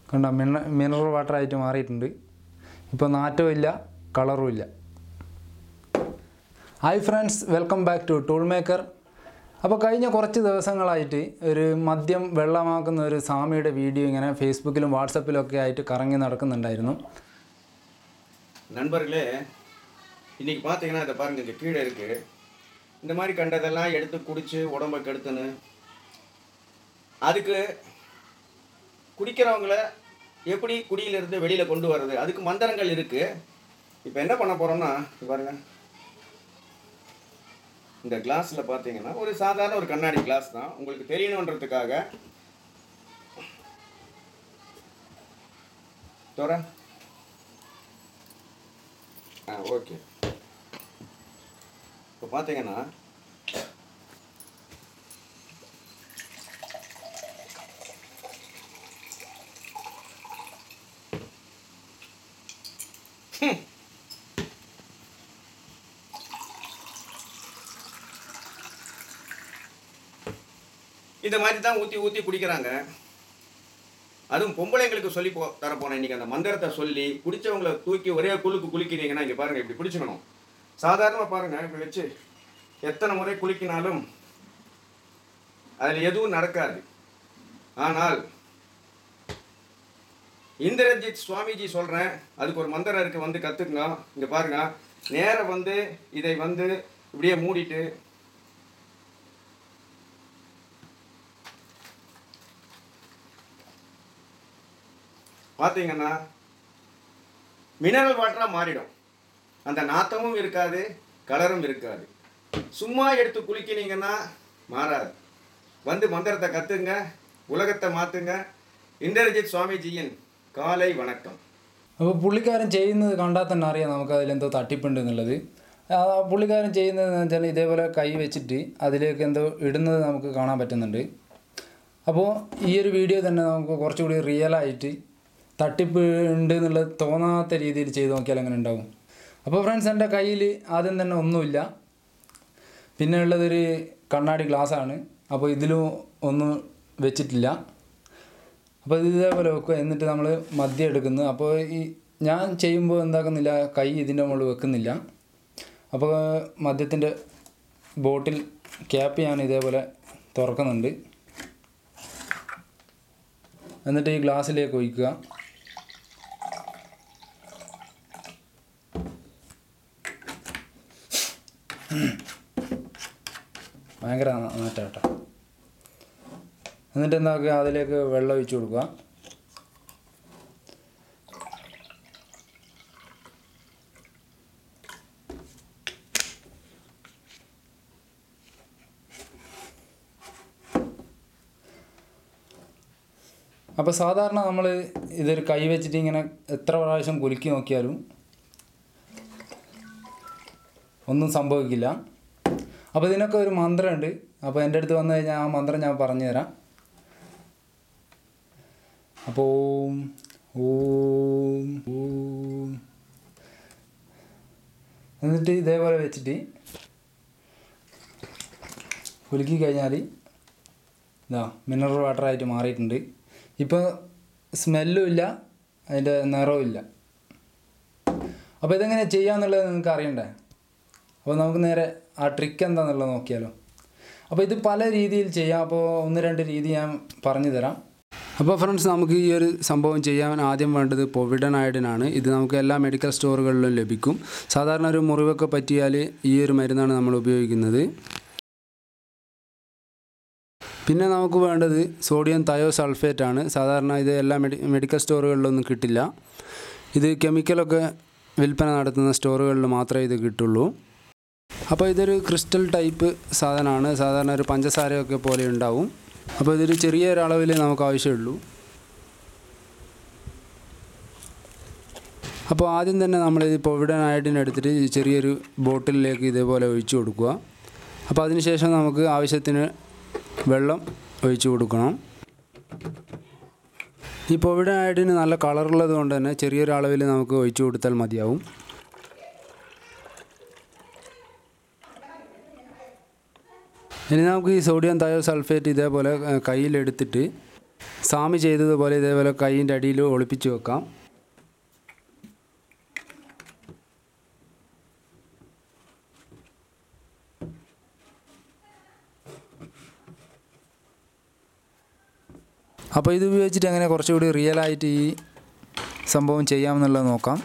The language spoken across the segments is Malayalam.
കണ്ട മിന മിനറൽ വാട്ടറായിട്ട് മാറിയിട്ടുണ്ട് ഇപ്പോൾ നാറ്റവും ഇല്ല കളറും ഇല്ല hi friends welcome back to tool maker അപ്പോൾ കഴിഞ്ഞ കുറച്ച് ദിവസങ്ങളായിട്ട് ഒരു മദ്യം വെള്ളമാക്കുന്ന ഒരു സ്വാമിയുടെ വീഡിയോ ഇങ്ങനെ ഫേസ്ബുക്കിലും വാട്സപ്പിലും ഒക്കെ ആയിട്ട് കറങ്ങി നടക്കുന്നുണ്ടായിരുന്നു நண்பர்களே இன்னைக்கு பார்த்தீங்கன்னா இதை பாருங்க இங்கே கீழே இருக்கு இந்த மாதிரி கண்டதெல்லாம் எடுத்து குடிச்சு உடம்ப கெடுத்துன்னு அதுக்கு குடிக்கிறவங்கள எப்படி குடியிலிருந்து வெளியில் கொண்டு வர்றது அதுக்கு மந்திரங்கள் இருக்கு இப்போ என்ன பண்ண போறோம்னா இங்க பாருங்க இந்த கிளாஸில் பார்த்தீங்கன்னா ஒரு சாதாரண ஒரு கண்ணாடி கிளாஸ் தான் உங்களுக்கு தெரியணுன்றதுக்காக தோற ஆ ஓகே இப்போ பார்த்தீங்கன்னா இந்த மாதிரி தான் ஊற்றி ஊற்றி குடிக்கிறாங்க அதுவும் பொம்பளைங்களுக்கு சொல்லி போ தரப்போனேன் இன்னைக்கு அந்த மந்திரத்தை சொல்லி குடிச்சவங்கள தூக்கி ஒரே குலுக்கு குளிக்கிறீங்கன்னா இங்கே பாருங்க இப்படி பிடிச்சுக்கணும் சாதாரணமாக பாருங்க இப்படி வச்சு எத்தனை முறை குளிக்கினாலும் அதில் எதுவும் நடக்காது ஆனால் இந்திரஜித் சுவாமிஜி சொல்கிறேன் அதுக்கு ஒரு மந்திரம் இருக்குது வந்து கற்றுக்குங்க இங்கே பாருங்க நேரா வந்து இதை வந்து இப்படியே மூடிட்டு பார்த்தீங்கன்னா மினரல் வாட்டராக மாறிடும் அந்த நாத்தமும் இருக்காது கலரும் இருக்காது சும்மா எடுத்து குளிக்கினீங்கன்னா மாறாது வந்து மந்திரத்தை கற்றுங்க உலகத்தை மாற்றுங்க இந்திரஜித் சுவாமிஜியின் காலை வணக்கம் അപ്പോൾ പുള്ളിക്കാരൻ ചെയ്യുന്നത് കണ്ടാൽ തന്നെ അറിയാം നമുക്ക് അതിലെന്തോ തട്ടിപ്പുണ്ട് എന്നുള്ളത് ആ പുള്ളിക്കാരൻ ചെയ്യുന്നതെന്ന് വെച്ചാൽ ഇതേപോലെ കൈ വെച്ചിട്ട് അതിലേക്ക് എന്തോ ഇടുന്നത് നമുക്ക് കാണാൻ പറ്റുന്നുണ്ട് അപ്പോൾ ഈ ഒരു വീഡിയോ തന്നെ നമുക്ക് കുറച്ചുകൂടി റിയലായിട്ട് തട്ടിപ്പ് ഉണ്ട് എന്നുള്ളത് തോന്നാത്ത രീതിയിൽ ചെയ്ത് നോക്കിയാൽ എങ്ങനെ ഉണ്ടാവും അപ്പോൾ ഫ്രണ്ട്സ് എൻ്റെ കയ്യിൽ ആദ്യം തന്നെ ഒന്നുമില്ല പിന്നെ ഉള്ളതൊരു കണ്ണാടി ഗ്ലാസ്സാണ് അപ്പോൾ ഇതിലും ഒന്നും വെച്ചിട്ടില്ല അപ്പോൾ ഇത് ഇതേപോലെ വെക്കുക എന്നിട്ട് നമ്മൾ മദ്യം എടുക്കുന്നു അപ്പോൾ ഈ ഞാൻ ചെയ്യുമ്പോൾ എന്താക്കുന്നില്ല കൈ ഇതിൻ്റെ മുകളിൽ വെക്കുന്നില്ല അപ്പോൾ മദ്യത്തിൻ്റെ ബോട്ടിൽ ക്യാപ്പ് ഞാൻ ഇതേപോലെ തുറക്കുന്നുണ്ട് എന്നിട്ട് ഈ ഗ്ലാസ്സിലേക്ക് ഒഴിക്കുക ഭയങ്കര നാറ്റം കേട്ടോ എന്നിട്ട് എന്താക്കുക അതിലേക്ക് വെള്ളം ഒഴിച്ചു കൊടുക്കുക അപ്പോൾ സാധാരണ നമ്മൾ ഇതൊരു കൈ വെച്ചിട്ട് ഇങ്ങനെ എത്ര പ്രാവശ്യം കുലുക്കി നോക്കിയാലും ഒന്നും സംഭവിക്കില്ല അപ്പോൾ ഇതിനൊക്കെ ഒരു മന്ത്രമുണ്ട് അപ്പോൾ എൻ്റെ അടുത്ത് വന്നു കഴിഞ്ഞാൽ ആ മന്ത്രം ഞാൻ പറഞ്ഞു തരാം അപ്പോൾ ഓം ഓം ഓം എന്നിട്ട് ഇതേപോലെ വെച്ചിട്ട് കുലുക്കി കഴിഞ്ഞാൽ ഇതാ മിനറൽ വാട്ടറായിട്ട് മാറിയിട്ടുണ്ട് ഇപ്പോൾ സ്മെല്ലും ഇല്ല അതിൻ്റെ നിറവും ഇല്ല അപ്പോൾ ഇതെങ്ങനെ ചെയ്യാന്നുള്ളത് നിങ്ങൾക്ക് അറിയണ്ടേ അപ്പോൾ നമുക്ക് നേരെ ആ ട്രിക്ക് എന്താണെന്നുള്ളത് നോക്കിയാലോ അപ്പോൾ ഇത് പല രീതിയിൽ ചെയ്യാം അപ്പോൾ ഒന്ന് രണ്ട് രീതി ഞാൻ പറഞ്ഞു തരാം അപ്പോൾ ഫ്രണ്ട്സ് നമുക്ക് ഈ ഒരു സംഭവം ചെയ്യാൻ ആദ്യം വേണ്ടത് പൊവിഡൻ അയഡിനാണ് ഇത് നമുക്ക് എല്ലാ മെഡിക്കൽ സ്റ്റോറുകളിലും ലഭിക്കും സാധാരണ ഒരു മുറിവൊക്കെ പറ്റിയാൽ ഈ ഒരു മരുന്നാണ് നമ്മൾ ഉപയോഗിക്കുന്നത് പിന്നെ നമുക്ക് വേണ്ടത് സോഡിയം തയോ സൾഫേറ്റ് ആണ് സാധാരണ ഇത് എല്ലാ മെഡി മെഡിക്കൽ സ്റ്റോറുകളിലൊന്നും കിട്ടില്ല ഇത് കെമിക്കലൊക്കെ വിൽപ്പന നടത്തുന്ന സ്റ്റോറുകളിൽ മാത്രമേ ഇത് കിട്ടുള്ളൂ അപ്പോൾ ഇതൊരു ക്രിസ്റ്റൽ ടൈപ്പ് സാധനമാണ് സാധാരണ ഒരു പഞ്ചസാരയൊക്കെ പോലെ ഉണ്ടാവും അപ്പോൾ ഇതൊരു ചെറിയൊരളവിൽ നമുക്ക് ആവശ്യമുള്ളൂ അപ്പോൾ ആദ്യം തന്നെ നമ്മൾ ഇത് പൊവിഡൻ അയഡിൻ എടുത്തിട്ട് ചെറിയൊരു ബോട്ടിലിലേക്ക് ഇതേപോലെ ഒഴിച്ചു കൊടുക്കുക അപ്പോൾ അതിനുശേഷം നമുക്ക് ആവശ്യത്തിന് വെള്ളം ഒഴിച്ചു കൊടുക്കണം ഈ പൊവിഡൻ അയഡിന് നല്ല കളറുള്ളത് കൊണ്ട് തന്നെ ചെറിയൊരു അളവിൽ നമുക്ക് ഒഴിച്ചു കൊടുത്താൽ മതിയാവും ഇനി നമുക്ക് ഈ സോഡിയം തയോ സൾഫേറ്റ് ഇതേപോലെ ഏഹ്, കയ്യിലെടുത്തിട്ട് സാമി ചെയ്തതുപോലെ ഇതേപോലെ കൈയിൻ്റെ അടിയിൽ ഒളിപ്പിച്ച് വെക്കാം അപ്പോൾ ഇത് ഉപയോഗിച്ചിട്ട് എങ്ങനെ കുറച്ചുകൂടി റിയലായിട്ട് ഈ സംഭവം ചെയ്യാമെന്നുള്ളത് നോക്കാം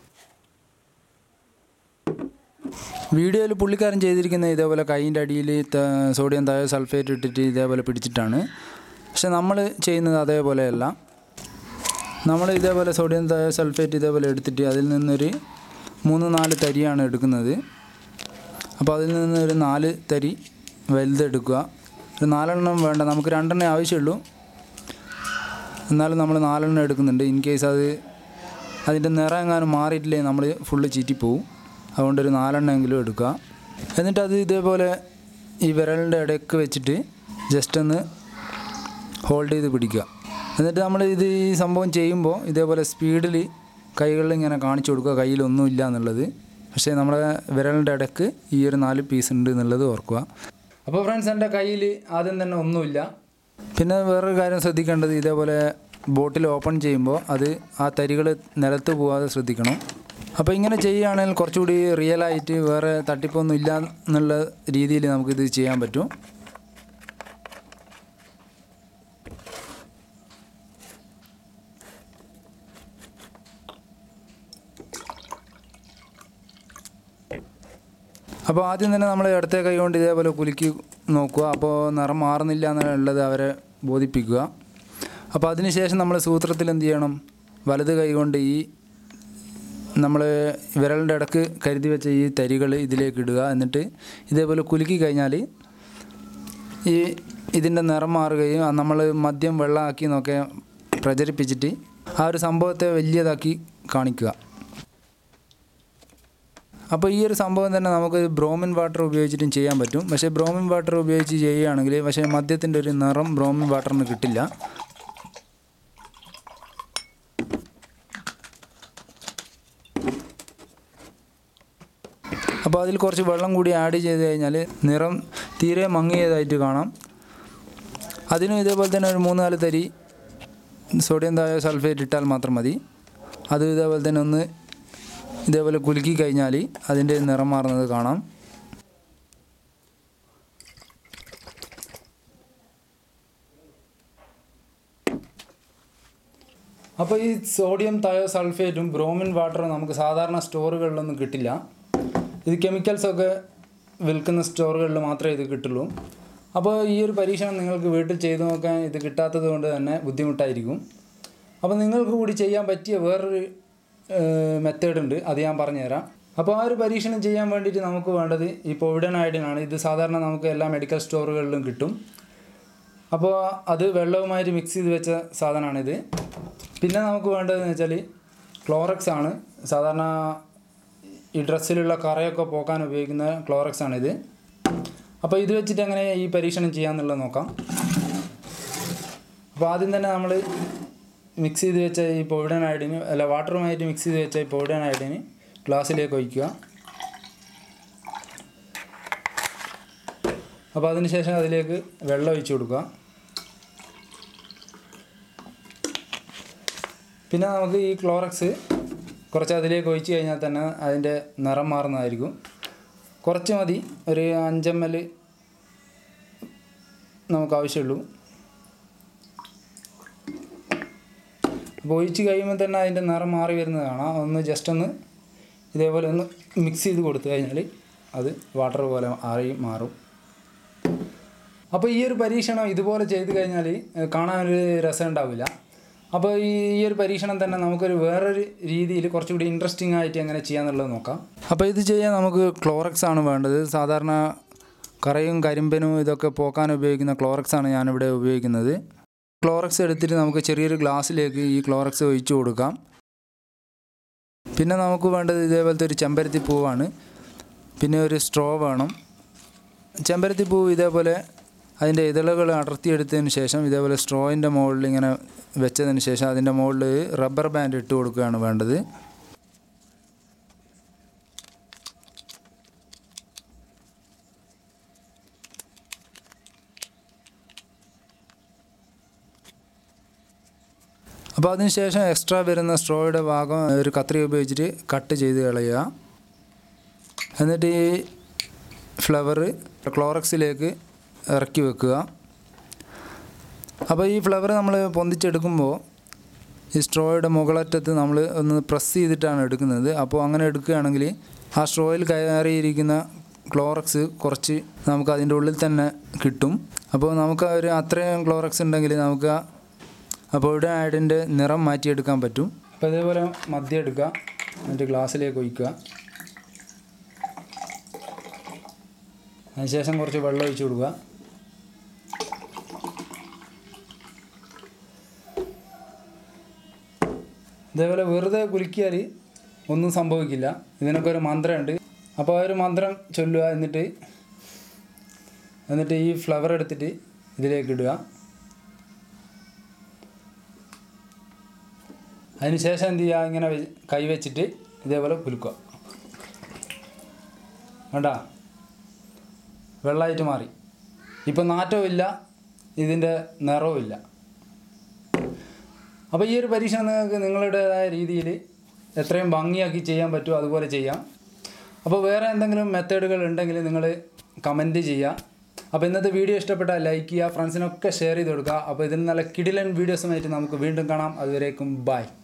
വീഡിയോയിൽ പുള്ളിക്കാരൻ ചെയ്തിരിക്കുന്ന ഇതേപോലെ കൈയിൻ്റെ അടിയിൽ സോഡിയം തയോ സൾഫേറ്റ് ഇട്ടിട്ട് ഇതേപോലെ പിടിച്ചിട്ടാണ് പക്ഷെ നമ്മൾ ചെയ്യുന്നത് അതേപോലെയല്ല നമ്മൾ ഇതേപോലെ സോഡിയം തയോ സൾഫേറ്റ് ഇതേപോലെ എടുത്തിട്ട് അതിൽ നിന്നൊരു മൂന്ന് നാല് തരിയാണ് എടുക്കുന്നത് അപ്പോൾ അതിൽ നിന്ന് ഒരു നാല് തരി വലുതെടുക്കുക ഒരു നാലെണ്ണം വേണ്ട നമുക്ക് രണ്ടെണ്ണേ ആവശ്യമുള്ളൂ എന്നാലും നമ്മൾ നാലെണ്ണം എടുക്കുന്നുണ്ട് ഇൻ കേസ് അത് അതിൻ്റെ നിറം എങ്ങാനും മാറിയിട്ടില്ലേ നമ്മൾ ഫുള്ള് ചീറ്റിപ്പോവും അതുകൊണ്ട് ഒരു നാലെണ്ണമെങ്കിലും എടുക്കുക എന്നിട്ട് അത് ഇതേപോലെ ഈ വിരലിൻ്റെ ഇടയ്ക്ക് വെച്ചിട്ട് ജസ്റ്റ് ഒന്ന് ഹോൾഡ് ചെയ്ത് പിടിക്കുക എന്നിട്ട് നമ്മൾ ഇത് ഈ സംഭവം ചെയ്യുമ്പോൾ ഇതേപോലെ സ്പീഡിൽ കൈകളിൽ ഇങ്ങനെ കാണിച്ചു കൊടുക്കുക കയ്യിലൊന്നുമില്ല എന്നുള്ളത് പക്ഷേ നമ്മുടെ വിരലിൻ്റെ ഇടയ്ക്ക് ഈ ഒരു നാല് പീസ് ഉണ്ട് എന്നുള്ളത് ഓർക്കുക അപ്പോൾ ഫ്രണ്ട്സ് എൻ്റെ കയ്യിൽ ആദ്യം തന്നെ ഒന്നുമില്ല പിന്നെ വേറൊരു കാര്യം ശ്രദ്ധിക്കേണ്ടത് ഇതേപോലെ ബോട്ടിൽ ഓപ്പൺ ചെയ്യുമ്പോൾ അത് ആ തരികൾ നിലത്ത് പോകാതെ ശ്രദ്ധിക്കണം അപ്പോൾ ഇങ്ങനെ ചെയ്യുകയാണെങ്കിൽ കുറച്ചുകൂടി റിയലായിട്ട് വേറെ തട്ടിപ്പൊന്നും ഇല്ല എന്നുള്ള രീതിയിൽ നമുക്കിത് ചെയ്യാൻ പറ്റും അപ്പോൾ ആദ്യം തന്നെ നമ്മൾ ഇടത്തെ കൈ കൊണ്ട് ഇതേപോലെ കുലുക്കി നോക്കുക അപ്പോൾ നിറം മാറുന്നില്ല എന്നുള്ളത് അവരെ ബോധിപ്പിക്കുക അപ്പോൾ അതിനുശേഷം നമ്മൾ സൂത്രത്തിൽ എന്ത് ചെയ്യണം വലത് കൈ കൊണ്ട് ഈ നമ്മൾ വിരലിൻ്റെ ഇടക്ക് കരുതി വെച്ച ഈ തരികൾ ഇതിലേക്ക് ഇടുക എന്നിട്ട് ഇതേപോലെ കുലുക്കി കഴിഞ്ഞാൽ ഈ ഇതിൻ്റെ നിറം മാറുകയും നമ്മൾ മദ്യം വെള്ളമാക്കി എന്നൊക്കെ പ്രചരിപ്പിച്ചിട്ട് ആ ഒരു സംഭവത്തെ വലിയതാക്കി കാണിക്കുക അപ്പോൾ ഈ ഒരു സംഭവം തന്നെ നമുക്ക് ബ്രോമിൻ വാട്ടർ ഉപയോഗിച്ചിട്ടും ചെയ്യാൻ പറ്റും പക്ഷേ ബ്രോമിൻ വാട്ടർ ഉപയോഗിച്ച് ചെയ്യുകയാണെങ്കിൽ പക്ഷേ മദ്യത്തിൻ്റെ ഒരു നിറം ബ്രോമിൻ വാട്ടറിന് കിട്ടില്ല അപ്പോൾ അതിൽ കുറച്ച് വെള്ളം കൂടി ആഡ് ചെയ്ത് കഴിഞ്ഞാൽ നിറം തീരെ മങ്ങിയതായിട്ട് കാണാം അതിനും ഇതേപോലെ തന്നെ ഒരു മൂന്ന് നാല് തരി സോഡിയം തായോ സൾഫേറ്റ് ഇട്ടാൽ മാത്രം മതി അത് ഇതേപോലെ തന്നെ ഒന്ന് ഇതേപോലെ കുലുക്കി കഴിഞ്ഞാൽ അതിൻ്റെ നിറം മാറുന്നത് കാണാം അപ്പോൾ ഈ സോഡിയം തയോ സൾഫേറ്റും ബ്രോമിൻ വാട്ടറും നമുക്ക് സാധാരണ സ്റ്റോറുകളിലൊന്നും കിട്ടില്ല ഇത് കെമിക്കൽസൊക്കെ വിൽക്കുന്ന സ്റ്റോറുകളിൽ മാത്രമേ ഇത് കിട്ടുള്ളൂ അപ്പോൾ ഈ ഒരു പരീക്ഷണം നിങ്ങൾക്ക് വീട്ടിൽ ചെയ്തു നോക്കാൻ ഇത് കിട്ടാത്തത് കൊണ്ട് തന്നെ ബുദ്ധിമുട്ടായിരിക്കും അപ്പോൾ നിങ്ങൾക്ക് കൂടി ചെയ്യാൻ പറ്റിയ വേറൊരു മെത്തേഡ് ഉണ്ട് അത് ഞാൻ പറഞ്ഞുതരാം അപ്പോൾ ആ ഒരു പരീക്ഷണം ചെയ്യാൻ വേണ്ടിയിട്ട് നമുക്ക് വേണ്ടത് ഈ പൊവിഡൻ അയഡിനാണ് ഇത് സാധാരണ നമുക്ക് എല്ലാ മെഡിക്കൽ സ്റ്റോറുകളിലും കിട്ടും അപ്പോൾ അത് വെള്ളവുമായിട്ട് മിക്സ് ചെയ്ത് വെച്ച സാധനമാണിത് പിന്നെ നമുക്ക് വേണ്ടതെന്ന് വെച്ചാൽ ക്ലോറക്സ് ആണ് സാധാരണ ഈ ഡ്രസ്സിലുള്ള കറയൊക്കെ പോക്കാൻ ഉപയോഗിക്കുന്ന ക്ലോറക്സ് ആണിത് അപ്പോൾ ഇത് വെച്ചിട്ട് എങ്ങനെ ഈ പരീക്ഷണം ചെയ്യാമെന്നുള്ളത് നോക്കാം അപ്പോൾ ആദ്യം തന്നെ നമ്മൾ മിക്സ് ചെയ്ത് വെച്ച ഈ പൗഡൻ അയഡിന് അല്ല വാട്ടറുമായിട്ട് മിക്സ് ചെയ്ത് വെച്ച ഈ പൗഡൻ അയഡിന് ഗ്ലാസ്സിലേക്ക് ഒഴിക്കുക അപ്പോൾ അതിന് ശേഷം അതിലേക്ക് വെള്ളം ഒഴിച്ചു കൊടുക്കുക പിന്നെ നമുക്ക് ഈ ക്ലോറക്സ് കുറച്ച് അതിലേക്ക് ഒഴിച്ച് കഴിഞ്ഞാൽ തന്നെ അതിൻ്റെ നിറം മാറുന്നതായിരിക്കും കുറച്ച് മതി ഒരു അഞ്ചെം എൽ നമുക്ക് ആവശ്യമുള്ളൂ അപ്പോൾ ഒഴിച്ച് കഴിയുമ്പോൾ തന്നെ അതിൻ്റെ നിറം മാറി വരുന്നത് കാണാം ഒന്ന് ജസ്റ്റ് ഒന്ന് ഇതേപോലെ ഒന്ന് മിക്സ് ചെയ്ത് കൊടുത്തു കഴിഞ്ഞാൽ അത് വാട്ടർ പോലെ ആറി മാറും അപ്പോൾ ഈ ഒരു പരീക്ഷണം ഇതുപോലെ ചെയ്ത് കഴിഞ്ഞാൽ കാണാനൊരു രസം ഉണ്ടാവില്ല അപ്പോൾ ഈ ഈ ഒരു പരീക്ഷണം തന്നെ നമുക്കൊരു വേറൊരു രീതിയിൽ കുറച്ചുകൂടി ഇൻട്രസ്റ്റിംഗ് ആയിട്ട് എങ്ങനെ ചെയ്യാന്നുള്ളത് നോക്കാം അപ്പോൾ ഇത് ചെയ്യാൻ നമുക്ക് ക്ലോറക്സ് ആണ് വേണ്ടത് സാധാരണ കറയും കരിമ്പനും ഇതൊക്കെ പോക്കാൻ ഉപയോഗിക്കുന്ന ക്ലോറക്സ് ആണ് ഞാനിവിടെ ഉപയോഗിക്കുന്നത് ക്ലോറക്സ് എടുത്തിട്ട് നമുക്ക് ചെറിയൊരു ഗ്ലാസ്സിലേക്ക് ഈ ക്ലോറക്സ് ഒഴിച്ചു കൊടുക്കാം പിന്നെ നമുക്ക് വേണ്ടത് ഇതേപോലത്തെ ഒരു ചെമ്പരത്തി പൂവാണ് പിന്നെ ഒരു സ്ട്രോ വേണം ചെമ്പരത്തി പൂവ് ഇതേപോലെ അതിൻ്റെ ഇതളുകൾ അടർത്തിയെടുത്തതിന് ശേഷം ഇതേപോലെ സ്ട്രോയിൻ്റെ മുകളിൽ ഇങ്ങനെ വെച്ചതിന് ശേഷം അതിൻ്റെ മുകളിൽ റബ്ബർ ബാൻഡ് ഇട്ട് കൊടുക്കുകയാണ് വേണ്ടത് അപ്പോൾ അതിനുശേഷം എക്സ്ട്രാ വരുന്ന സ്ട്രോയുടെ ഭാഗം ഒരു കത്രി ഉപയോഗിച്ചിട്ട് കട്ട് ചെയ്ത് കളയുക എന്നിട്ട് ഈ ഫ്ലവർ ക്ലോറക്സിലേക്ക് ഇറക്കി വെക്കുക അപ്പോൾ ഈ ഫ്ലവർ നമ്മൾ പൊന്തിച്ചെടുക്കുമ്പോൾ ഈ സ്ട്രോയുടെ മുകളറ്റത്ത് നമ്മൾ ഒന്ന് പ്രസ് ചെയ്തിട്ടാണ് എടുക്കുന്നത് അപ്പോൾ അങ്ങനെ എടുക്കുകയാണെങ്കിൽ ആ സ്ട്രോയിൽ കയറിയിരിക്കുന്ന ക്ലോറക്സ് കുറച്ച് നമുക്ക് അതിൻ്റെ ഉള്ളിൽ തന്നെ കിട്ടും അപ്പോൾ നമുക്ക് ഒരു അത്രയും ക്ലോറക്സ് ഉണ്ടെങ്കിൽ നമുക്ക് ആ അപ്പോൾ ഇവിടെ ആഡിൻ്റെ നിറം മാറ്റിയെടുക്കാൻ പറ്റും അപ്പോൾ ഇതേപോലെ മദ്യം എടുക്കുക എന്നിട്ട് ഗ്ലാസ്സിലേക്ക് ഒഴിക്കുക അതിനുശേഷം കുറച്ച് വെള്ളം ഒഴിച്ച് കൊടുക്കുക ഇതേപോലെ വെറുതെ കുലുക്കിയാൽ ഒന്നും സംഭവിക്കില്ല ഇതിനൊക്കെ ഒരു മന്ത്രമുണ്ട് അപ്പോൾ ആ ഒരു മന്ത്രം ചൊല്ലുക എന്നിട്ട് എന്നിട്ട് ഈ ഫ്ലവർ എടുത്തിട്ട് ഇതിലേക്ക് ഇടുക അതിന് ശേഷം എന്ത് ചെയ്യുക ഇങ്ങനെ വെ- കൈ വെച്ചിട്ട് ഇതേപോലെ കുലുക്കുക വേണ്ട വെള്ളമായിട്ട് മാറി ഇപ്പം നാറ്റവും ഇല്ല ഇതിൻ്റെ നിറവും ഇല്ല അപ്പോൾ ഈ ഒരു പരീക്ഷണം നിങ്ങൾക്ക് നിങ്ങളുടേതായ രീതിയിൽ എത്രയും ഭംഗിയാക്കി ചെയ്യാൻ പറ്റുമോ അതുപോലെ ചെയ്യാം അപ്പോൾ വേറെ എന്തെങ്കിലും മെത്തേഡുകൾ ഉണ്ടെങ്കിൽ നിങ്ങൾ കമൻറ്റ് ചെയ്യുക അപ്പോൾ ഇന്നത്തെ വീഡിയോ ഇഷ്ടപ്പെട്ടാൽ ലൈക്ക് ചെയ്യുക ഫ്രണ്ട്സിനൊക്കെ ഷെയർ ചെയ്ത് കൊടുക്കുക അപ്പോൾ ഇതിൽ നല്ല കിടിലൻ വീഡിയോസുമായിട്ട് നമുക്ക് വീണ്ടും കാണാം അതുവരേക്കും ബൈ